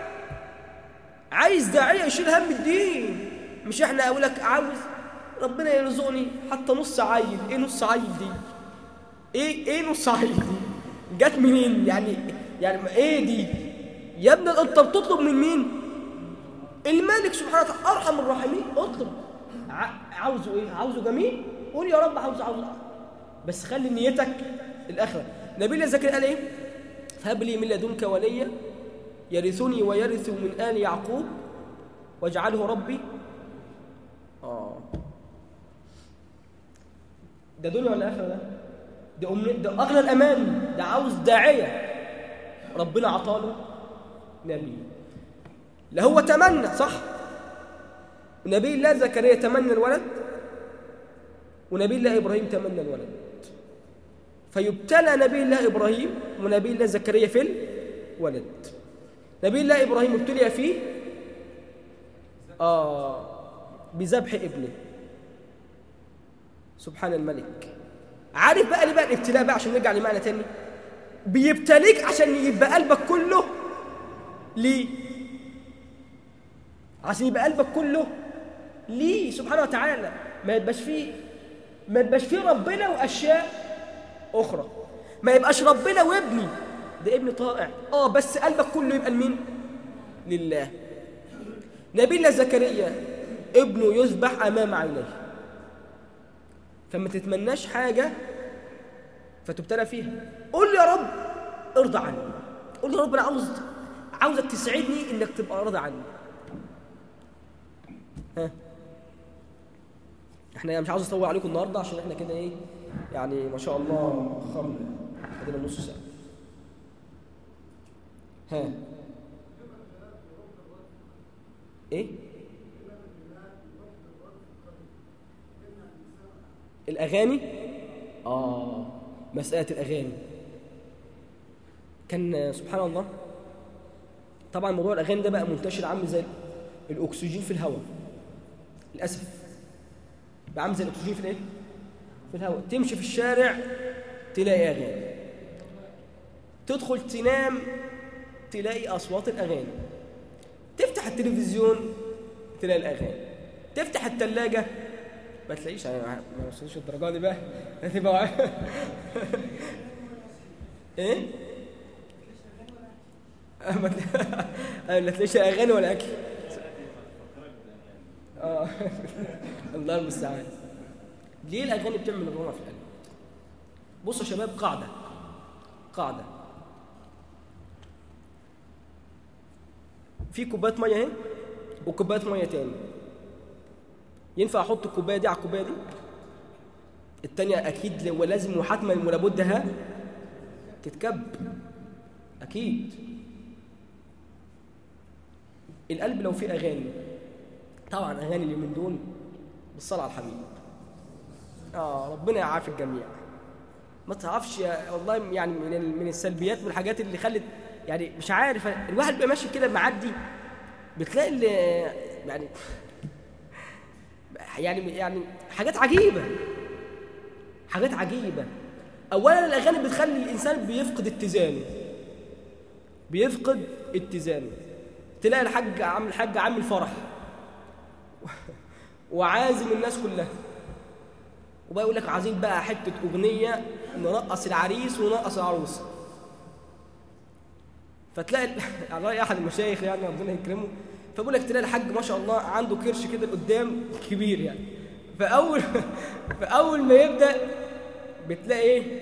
S1: عايز داعيه يشيل هم الدين مش احنا اقول لك عاوز ربنا يرزقني حتى نص عيل ايه نص عيل دي ايه ايه نص عيل دي جت منين يعني يعني ايه دي يا ابني انت بتطلب من مين الملك سبحانه وتعالى ارحم الراحمين اطلب ع- عاوزه ايه عاوزه جميل قول يا رب عاوز عاوز بس خلي نيتك الاخره نبي الله زكريا قال ايه فهب لي من لدنك وليا يرثني ويرث من ال يعقوب واجعله ربي اه ده دنيا ولا اخره ده ده أم... ده اغلى الامان ده عاوز داعيه ربنا عطاله نبي لا هو تمنى صح نبي الله زكريا تمنى الولد ونبي الله ابراهيم تمنى الولد فيبتلى نبي الله ابراهيم ونبي الله زكريا في الولد نبي الله ابراهيم ابتلي فيه آه بذبح ابنه سبحان الملك عارف بقى ليه بقى الابتلاء بقى عشان نرجع لمعنى تاني بيبتليك عشان يبقى قلبك كله ليه عشان يبقى قلبك كله ليه سبحانه وتعالى ما يبقاش فيه ما يبقاش فيه ربنا واشياء اخرى ما يبقاش ربنا وابني ده ابن طائع اه بس قلبك كله يبقى لمين لله نبي الله زكريا ابنه يذبح امام عينيه فما تتمناش حاجه فتبتلى فيها قول يا رب ارضى عني قول يا رب انا عاوز عاوزك تسعدني انك تبقى راضي عني ها احنا مش عاوز اطول عليكم النهارده عشان احنا كده ايه يعني ما شاء الله خرنا عندنا نص ساعه ها ايه الاغاني اه مساله الاغاني كان سبحان الله طبعا موضوع الاغاني ده بقى منتشر عامل زي الاكسجين في الهواء للاسف بقى عامل زي الاكسجين في الايه في الهواء تمشي في الشارع تلاقي اغاني تدخل تنام تلاقي اصوات الاغاني تفتح التلفزيون تلاقي الاغاني تفتح الثلاجه ما تلاقيش ما وصلش الدرجه دي بقى هتبقى ايه ما تلا- ما تلاقيش اغاني ولا اكل اه الله المستعان ليه الاغاني بتعمل الروما في القلب بصوا يا شباب قاعده قاعده في كوبايه ميه اهي وكوبايه ميه تاني ينفع احط الكوبايه دي على الكوبايه دي التانية اكيد ولازم وحتما ولابد ها تتكب اكيد القلب لو فيه اغاني طبعا اغاني اليومين دول بالصلاه على الحبيب اه ربنا يعافي الجميع ما تعرفش يا- والله يعني من ال- من السلبيات والحاجات اللي خلت يعني مش عارف الواحد بيبقى ماشي كده معدي بتلاقي اللي يعني يعني يعني حاجات عجيبه حاجات عجيبه اولا الاغاني بتخلي الانسان بيفقد اتزانه بيفقد اتزانه تلاقي الحاج عم الحاج عامل فرح وعازم الناس كلها وبقى يقول لك عايزين بقى حته اغنيه نرقص العريس ونرقص العروسه فتلاقي ال- على راي احد المشايخ يعني ربنا يكرمه فبقول لك تلاقي الحاج ما شاء الله عنده كرش كده قدام كبير يعني فاول فاول ما يبدا بتلاقي ايه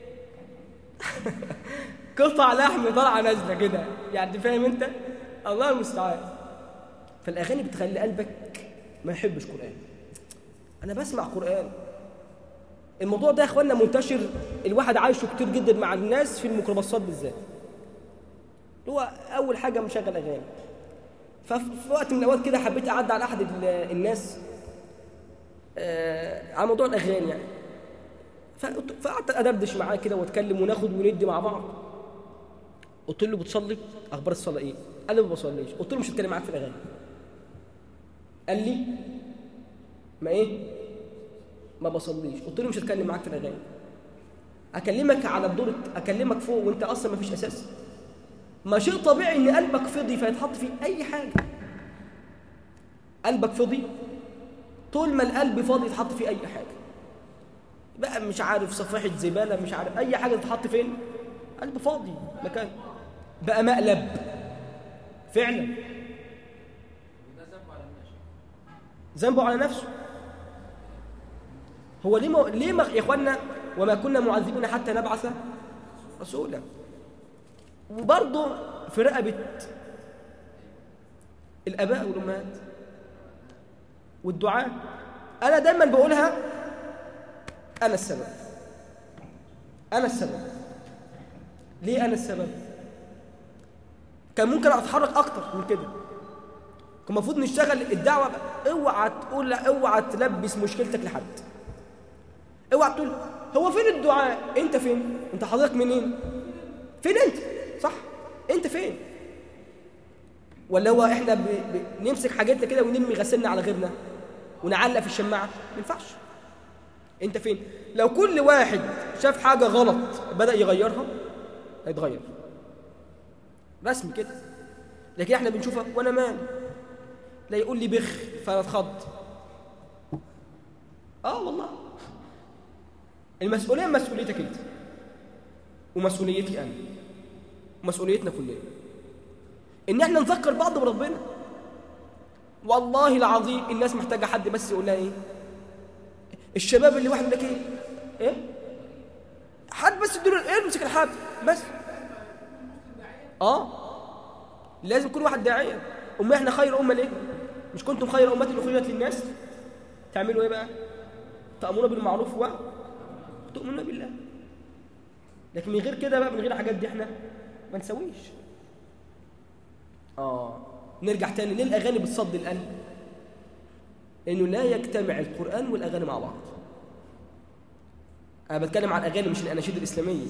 S1: قطع لحم طالعه نازله كده يعني فاهم انت الله المستعان فالاغاني بتخلي قلبك ما يحبش قران انا بسمع قران الموضوع ده يا اخوانا منتشر الواحد عايشه كتير جدا مع الناس في الميكروباصات بالذات هو اول حاجه مشغل اغاني ففي وقت من الاوقات كده حبيت اعدي على احد ال- الناس آه على موضوع الاغاني يعني فقلت- فقعدت ادردش معاه كده واتكلم وناخد وندي مع بعض قلت له بتصلي اخبار الصلاه ايه قال لي ما بصليش قلت له مش هتكلم معاك في الاغاني قال لي ما ايه ما بصليش قلت له مش هتكلم معاك في الاغاني اكلمك على الدور اكلمك فوق وانت اصلا ما فيش اساس ما شيء طبيعي ان قلبك فضي فيتحط فيه اي حاجه قلبك فضي طول ما القلب فاضي يتحط فيه اي حاجه بقى مش عارف صفيحه زباله مش عارف اي حاجه تتحط فين قلب فاضي مكان بقى مقلب فعلا ذنبه على نفسه هو ليه ما ليه ما يا اخوانا وما كنا معذبين حتى نبعث رسولا وبرضه في رقبه الاباء والامهات والدعاء انا دايما بقولها انا السبب انا السبب ليه انا السبب كان ممكن اتحرك اكتر من كده كان المفروض نشتغل الدعوه بقى. اوعى تقول اوعى تلبس مشكلتك لحد اوعى تقول هو فين الدعاء انت فين انت حضرتك منين فين انت صح انت فين ولا هو احنا ب... ب... نمسك حاجاتنا كده ونرمي غسلنا على غيرنا ونعلق في الشماعه ما ينفعش انت فين لو كل واحد شاف حاجه غلط بدا يغيرها هيتغير رسم كده لكن احنا بنشوفها وانا مالي لا يقول لي بخ فانا اتخض اه والله المسؤوليه مسؤوليتك انت ومسؤوليتي انا ومسؤوليتنا كلنا ان احنا نذكر بعض بربنا والله العظيم الناس محتاجه حد بس يقول لها ايه الشباب اللي واحد يقول لك ايه ايه حد بس يديله ايه يمسك الحبل بس اه لازم كل واحد داعيه امال احنا خير امه ليه مش كنتم خير امه اخرجت للناس تعملوا ايه بقى تامرون بالمعروف وتؤمنون بالله لكن من غير كده بقى من غير الحاجات دي احنا ما نسويش اه نرجع تاني ليه الاغاني بتصد القلب لانه لا يجتمع القران والاغاني مع بعض انا بتكلم عن الاغاني مش الاناشيد الاسلاميه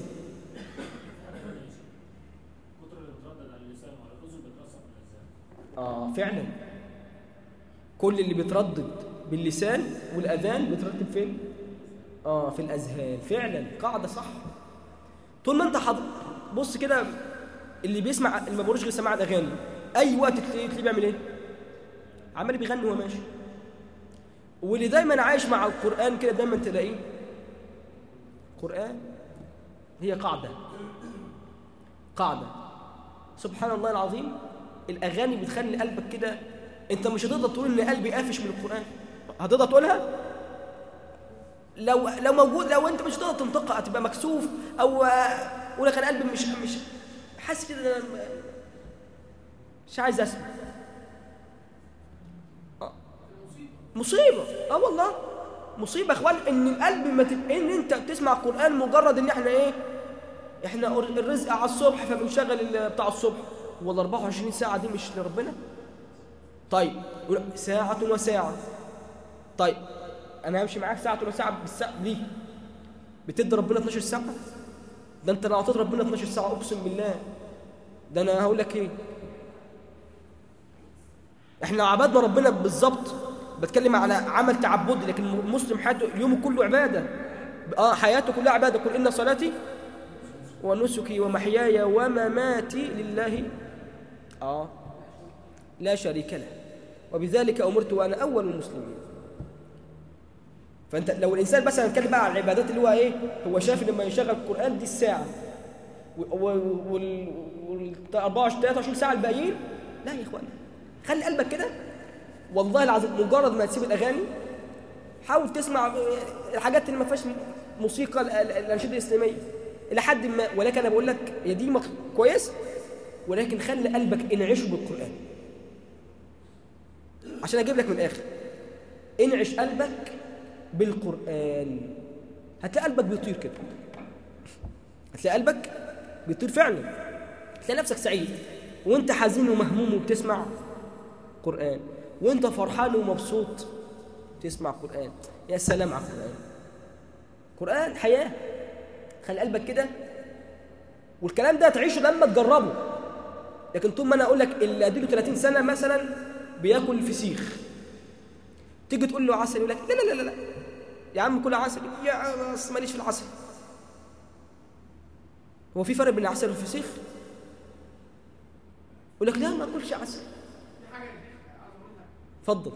S6: كتر اللي بتردد على اللسان وعلى الاذن بتاثر في الاذهان
S1: اه فعلا كل اللي بيتردد باللسان والاذان بيترتب فين اه في الاذهان فعلا قاعده صح طول ما انت حضر بص كده اللي بيسمع اللي ما بيقولش غير سماع الاغاني اي وقت تلاقيه تلاقيه بيعمل ايه عمال بيغني وهو ماشي واللي دايما عايش مع القران كده دايما تلاقيه قران هي قاعده قاعده سبحان الله العظيم الاغاني بتخلي قلبك كده انت مش هتقدر تقول ان قلبي قافش من القران هتقدر تقولها لو لو موجود لو انت مش هتقدر تنطقها هتبقى مكسوف او اقول لك انا قلبي مش مش حاسس كده إن أنا مش عايز اسمع آه. مصيبه اه والله مصيبه يا اخوان ان القلب ما تب... ان انت تسمع القران مجرد ان احنا ايه احنا الرزق على الصبح فبنشغل ال- بتاع الصبح ولا 24 ساعة دي مش لربنا طيب يقول ساعة وساعة طيب انا همشي معاك ساعة وساعة بالساعة ليه بتدي ربنا 12 ساعة ده انت لو اعطيت ربنا 12 ساعة اقسم بالله ده انا هقول لك ايه احنا عبدنا ربنا بالظبط بتكلم على عمل تعبدي لكن المسلم حياته يومه كله عباده اه حياته كلها عباده قل ان صلاتي ونسكي ومحياي ومماتي لله اه لا شريك له وبذلك امرت وانا اول المسلمين فانت لو الانسان مثلا نتكلم بقى عن العبادات اللي هو ايه هو شايف ان لما يشغل القران دي الساعه وال وال 24 23 ساعه الباقيين لا يا اخوان خلي قلبك كده والله العظيم مجرد ما تسيب الاغاني حاول تسمع الحاجات اللي ما فيهاش موسيقى ال- ال- الانشده الاسلاميه الى حد ما ولكن انا بقول لك هي دي مط- كويس ولكن خلي قلبك انعشه بالقران عشان اجيب لك من الاخر انعش قلبك بالقران هتلاقي قلبك بيطير كده هتلاقي قلبك بيطير فعلا تلاقي نفسك سعيد وانت حزين ومهموم وبتسمع قرآن وانت فرحان ومبسوط تسمع قرآن يا سلام على القرآن قرآن حياة خلي قلبك كده والكلام ده تعيشه لما تجربه لكن طول ما انا اقول لك اللي اديله 30 سنة مثلا بياكل فسيخ تيجي تقول له عسل يقول لك لا لا لا لا يا عم كل عسل يا عم أصل ماليش في العسل هو في فرق بين العسل والفسيخ يقول لك لا ما اكلش عسل اتفضل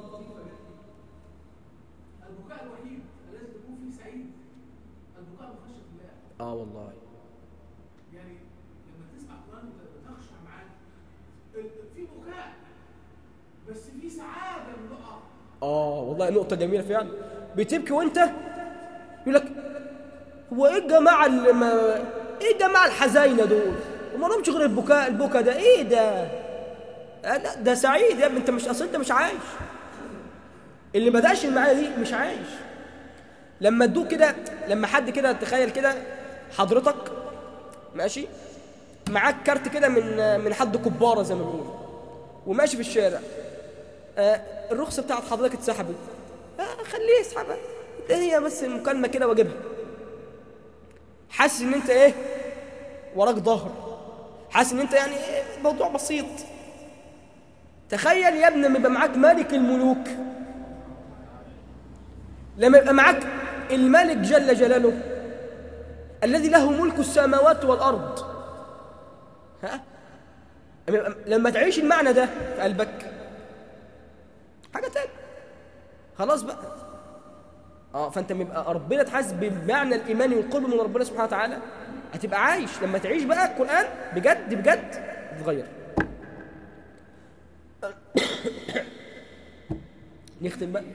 S7: البكاء الوحيد الذي تكون فيه سعيد البكاء من خشيه الله
S1: اه والله
S7: يعني لما تسمع قران وتخشع معاه ال- في بكاء بس في سعاده من بقى
S1: اه والله نقطة جميلة فعلا بتبكي وانت يقول لك هو ايه الجماعة اللي ما ايه الجماعة الحزينة دول؟ وما لهمش غير البكاء البكا ده ايه ده؟ آه لا ده سعيد يا ابني انت مش اصل انت مش عايش اللي ما بدأش المعايا دي مش عايش لما تدوق كده لما حد كده تخيل كده حضرتك ماشي معاك كارت كده من من حد كبارة زي ما بيقولوا وماشي في الشارع آه الرخصة بتاعت حضرتك اتسحبت آه خليه يسحبها ده هي بس المكالمة كده واجبها حاسس ان انت ايه وراك ظهر حاسس ان انت يعني إيه الموضوع بسيط تخيل يا ابني لما يبقى معاك ملك الملوك لما يبقى معاك الملك جل جلاله الذي له ملك السماوات والارض ها لما يبقى- لما تعيش المعنى ده في قلبك حاجه تانية خلاص بقى اه فانت لما يبقى ربنا تحس بالمعنى الايماني والقرب من ربنا سبحانه وتعالى هتبقى عايش لما تعيش بقى القران بجد بجد تتغير نختم بقى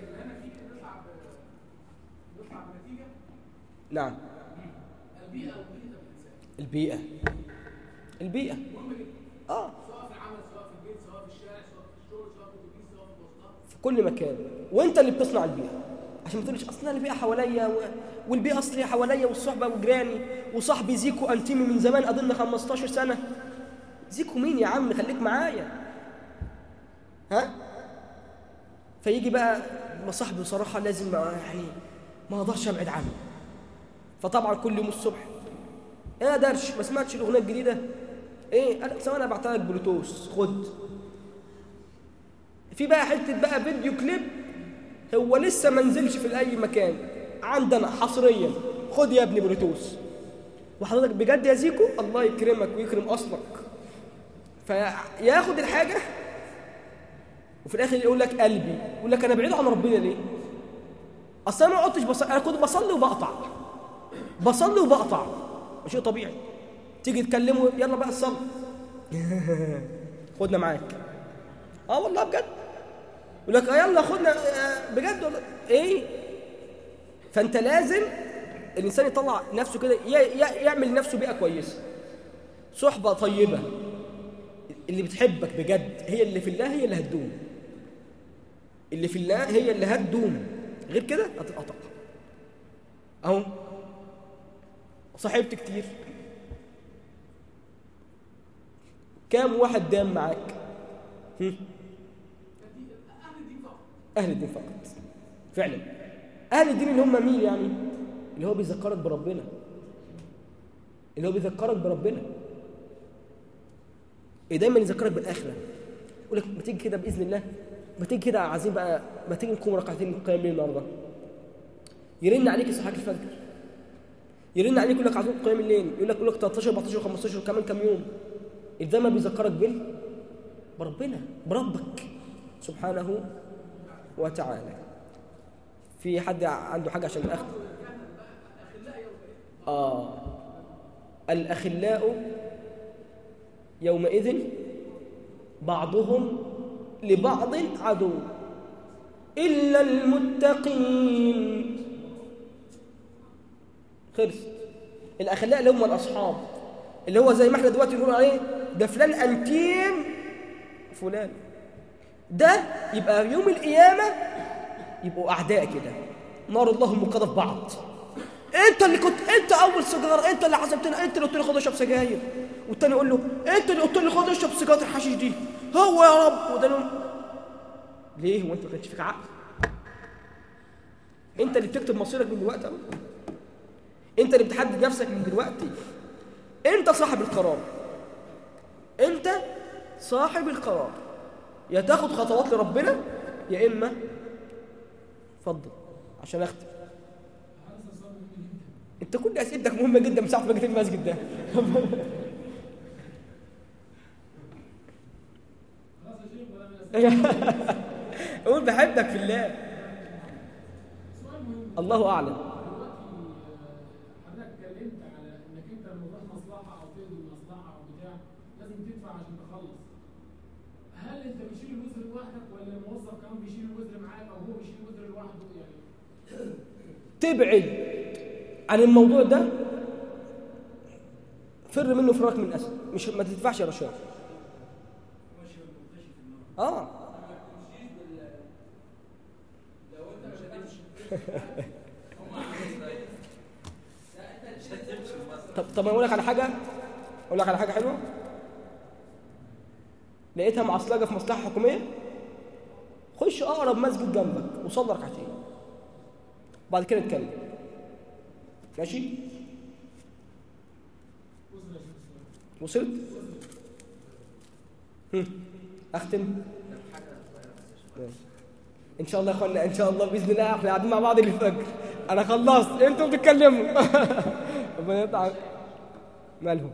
S7: نطلع بنتيجه
S1: نعم
S7: البيئه المحيطه بالانسان
S1: البيئه البيئه اه
S7: سواء في العمل سواء في البيت سواء في الشارع سواء في الشغل سواء في الاتوبيس سواء في المواصلات
S1: في كل مكان وانت اللي بتصنع البيئه عشان ما تقولش اصلا البيئه حواليا و... والبيئه اصلي حواليا والصحبه وجيراني وصاحبي زيكو انتيمي من زمان اظن 15 سنه زيكو مين يا عم خليك معايا ها فيجي بقى ما صاحبي بصراحه لازم يعني ما اقدرش ابعد عنه فطبعا كل يوم الصبح يا درش ما سمعتش الاغنيه الجديده ايه انا ثواني ابعتها لك بلوتوث خد في بقى حته بقى فيديو كليب هو لسه ما نزلش في اي مكان عندنا حصريا خد يا ابني بلوتوث وحضرتك بجد يا زيكو الله يكرمك ويكرم اصلك فياخد الحاجه وفي الاخر يقول لك قلبي يقول لك انا بعيد عن ربنا ليه اصل انا ما قعدتش بصلي انا كنت بصلي وبقطع بصلي وبقطع شيء طبيعي تيجي تكلمه يلا بقى الصلاه خدنا معاك اه والله بجد يقول لك آه يلا خدنا آه بجد والله ايه فانت لازم الانسان يطلع نفسه كده ي- ي- يعمل لنفسه بيئه كويسه صحبه طيبه اللي بتحبك بجد هي اللي في الله هي اللي هتدوم اللي في الله هي اللي هتدوم غير كده هتتقطع اهو صاحبت كتير كام واحد دام معاك هم؟
S7: اهل الدين فقط
S1: أهل الدين فقط فعلا أهل الدين اللي هم مين يعني اللي هو بيذكرك بربنا اللي هو بيذكرك بربنا إيه دايما يذكرك بالآخرة يقول لك ما تيجي كده بإذن الله ما تيجي كده عايزين بقى ما تيجي نقوم ركعتين قيام الليل النهارده يرن عليك يصحاك الفجر يرن عليك يقول لك عايزين قيام الليل يقول لك يقول لك 13 14 15 كمان كام يوم ده ما بيذكرك بال بربنا بربك سبحانه وتعالى في حد عنده حاجة عشان الأخ آه الأخلاء يومئذ بعضهم لبعض عدو إلا المتقين خلص الأخلاء اللي هم الأصحاب اللي هو زي ما احنا دلوقتي نقول عليه ده فلان أنتيم فلان ده يبقى يوم القيامة يبقوا أعداء كده نار الله الموقدة في بعض انت اللي كنت انت اول سيجاره انت اللي عزمتنا انت اللي قلت لي خد اشرب سجاير والتاني يقول له انت اللي قلت لي خد اشرب سيجاره الحشيش دي هو يا رب وده له ليه هو انت ما كانش فيك عقل انت اللي بتكتب مصيرك من دلوقتي أهو. انت اللي بتحدد نفسك من دلوقتي انت صاحب القرار انت صاحب القرار يا تاخد خطوات لربنا يا اما اتفضل عشان اختم انت كل اسئلتك مهمه جدا من ساعه ما جيت المسجد ده قول بحبك في الله الله اعلم
S7: حضرتك اتكلمت على انك انت لما تروح مصلحه او تقضي مصلحه او بتاع لازم تدفع عشان تخلص. هل انت بتشيل الوزر لوحدك ولا الموظف كمان بيشيل الوزر معاك او هو بيشيل الوزر لوحده يعني؟
S1: تبعد عن الموضوع ده فر منه فراق من الاسد مش ما تدفعش رشاوى اه طب طب اقول لك على حاجه اقول لك على حاجه حلوه لقيتها معصلجه في مصلحه حكوميه خش اقرب مسجد جنبك وصلي ركعتين بعد كده نتكلم ماشي وصلت هم. اختم ماشي. ان شاء الله يا اخوانا ان شاء الله باذن الله احنا قاعدين مع بعض للفجر انا خلصت انتوا بتتكلموا ربنا يقطع مالهم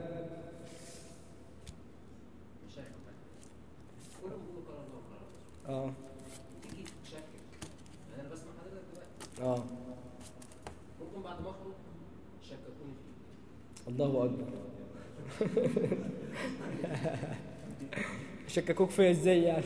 S3: كل ما بقول قرار الله قرار
S1: اه
S3: تيجي تشكك انا بسمع حضرتك دلوقتي
S1: اه
S3: ممكن بعد ما اخرج شككوني فيه
S1: الله اكبر شككوك فيا ازاي يعني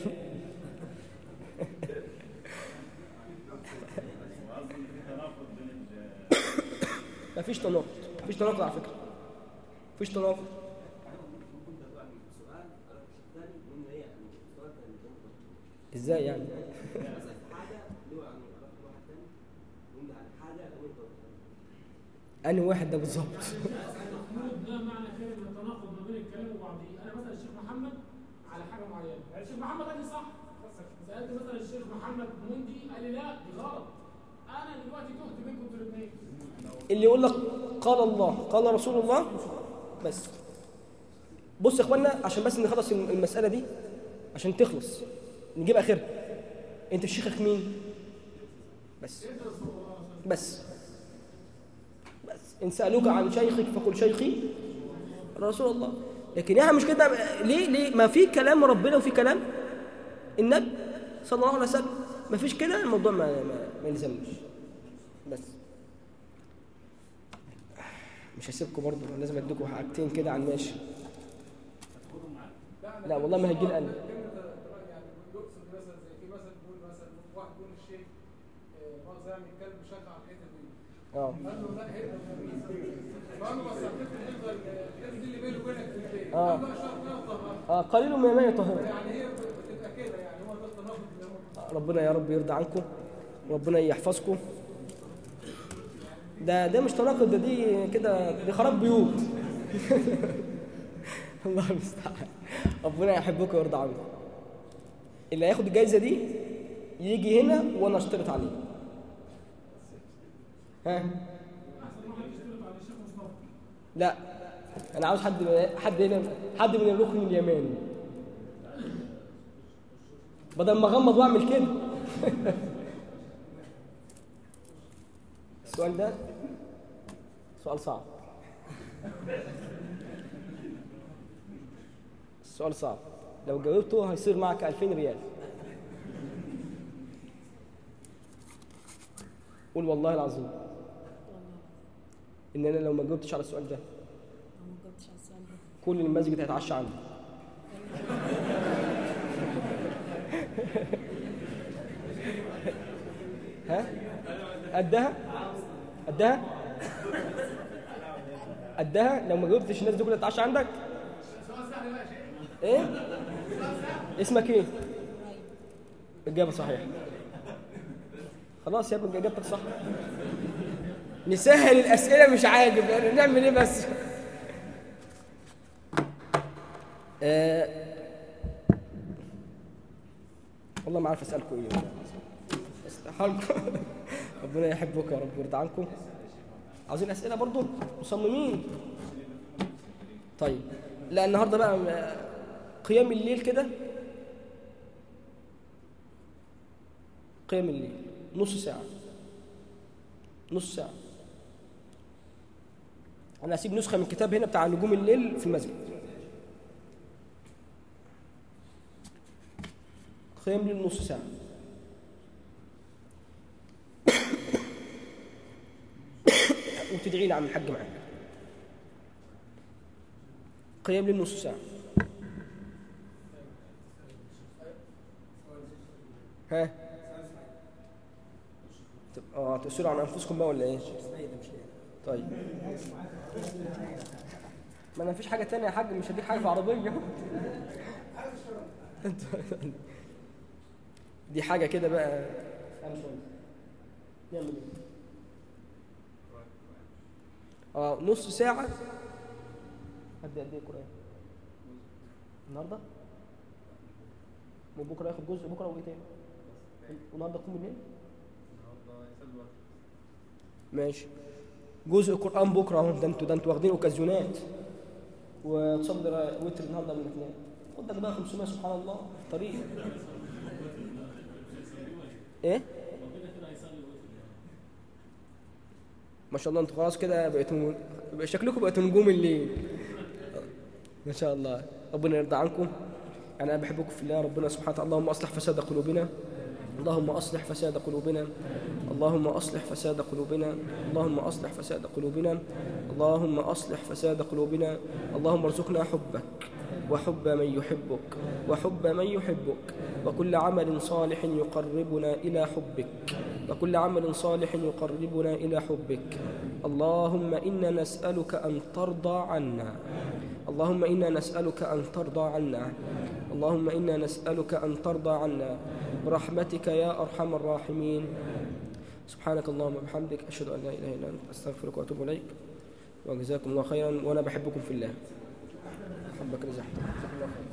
S1: مفيش تناقض مفيش تناقض على فكره مفيش تناقض
S3: ممكن تبقى سؤال انا مش الثاني من هي يعني السؤال كان ممكن
S1: ازاي يعني
S3: مثلا في حاجه له يعني علاقه بواحد ثاني وانت عن حاجه وانت
S1: انهي واحد ده بالظبط
S7: المفروض ده معنى كده ان التناقض ما بين الكلام وبعضيه، انا مثلا الشيخ محمد على حاجه معينه، يعني الشيخ محمد قال لي صح، سالت مثلا الشيخ محمد موندي قال لي لا دي غلط. انا دلوقتي تهت بينكم انتوا الاثنين.
S1: اللي يقول لك قال الله قال رسول الله بس بص يا اخوانا عشان بس نخلص المساله دي عشان تخلص نجيب اخرها انت شيخك مين بس بس بس ان سالوك عن شيخك فقل شيخي رسول الله لكن يعني مش كده ليه ليه ما في كلام ربنا وفي كلام النبي صلى الله عليه وسلم ما فيش كده الموضوع ما ما, ما يلزمش بس مش هسيبكم برضه لازم اديكم حاجتين كده على الماشي لا والله ما هيجي لي انا
S2: كلمة يعني يقصد مثلا زي في مثلا بيقول مثلا واحد بيقول الشيخ آه، مؤاخذة يعني الكلب شغع على الحته دي
S1: اه
S2: قال له لا هي فقال له بس هتفضل تفضل الحته دي اللي بيني وبينك في البيت
S1: آه.
S2: قال له شرط ما يطهر
S1: اه قليل من ما يطهر
S2: يعني هي بتبقى كده يعني هو ده التناقض اللي هو
S1: ربنا يا رب يرضى عنكم وربنا يحفظكم ده ده مش تناقض ده دي كده دي خراب بيوت الله المستعان ربنا يحبك ويرضى عنك اللي هياخد الجايزه دي يجي هنا وانا اشترط عليه ها
S7: احسن واحد يشترط على الشيخ مصطفى
S1: لا انا عاوز حد حد هنا حد من الركن اليماني بدل ما اغمض واعمل كده السؤال ده سؤال صعب السؤال صعب لو جاوبته هيصير معك 2000 ريال قول والله العظيم
S8: والله
S1: ان انا لو ما جاوبتش على السؤال ده
S8: أنا ما جاوبتش على السؤال ده
S1: كل المسجد هيتعشى عندي ها قدها قدها قدها لو ما جاوبتش الناس دي كلها تتعشى عندك ايه اسمك ايه اجابه صحيحه خلاص يا ابني اجابتك صح نسهل الاسئله مش عاجب يعني نعمل ايه بس آه، والله ما عارف اسالكم ايه استحالكم ربنا يحبك يا رب ويرضى عنكم عاوزين اسئله برضو مصممين طيب لا النهارده بقى آه، قيام الليل كده قيام الليل نص ساعه نص ساعه انا هسيب نسخه من الكتاب هنا بتاع نجوم الليل في المسجد قيام ليل نص ساعة وتدعي لي عم الحاج معاك قيام ليل نص ساعة ها طب- اه تسألوا عن أنفسكم بقى ولا إيه؟ طيب ما أنا مفيش حاجة تانية يا حاج مش هديك حاجة في عربية دي حاجة كده بقى نعمل ايه؟ اه نص ساعة قد قد ايه قرآن؟ النهارده؟ وبكرة ياخد جزء بكرة وايه تاني؟ والنهارده قوم الليل؟ ماشي جزء قرآن بكرة اهو ده انتوا ده انتوا واخدين اوكازيونات وتصلي وتر النهارده قبل ما تنام خد لك بقى 500 سبحان الله طريق ايه ما شاء الله انتوا خلاص كده بقيتوا بقى شكلكم بقيتوا نجوم الليل ما شاء الله ربنا يرضى عنكم انا بحبكم في الله ربنا سبحانه وتعالى اللهم اصلح فساد قلوبنا اللهم اصلح فساد قلوبنا اللهم اصلح فساد قلوبنا اللهم اصلح فساد قلوبنا اللهم اصلح فساد قلوبنا اللهم ارزقنا حبك وحب من يحبك وحب من يحبك وكل عمل صالح يقربنا إلى حبك وكل عمل صالح يقربنا إلى حبك اللهم إنا نسألك أن ترضى عنا اللهم إنا نسألك أن ترضى عنا اللهم إنا نسألك أن ترضى عنا برحمتك يا أرحم الراحمين سبحانك اللهم وبحمدك أشهد أن لا إله إلا أنت أستغفرك وأتوب إليك وجزاكم الله خيرا وأنا بحبكم في الله حبك رزقت جزاكم الله خيرا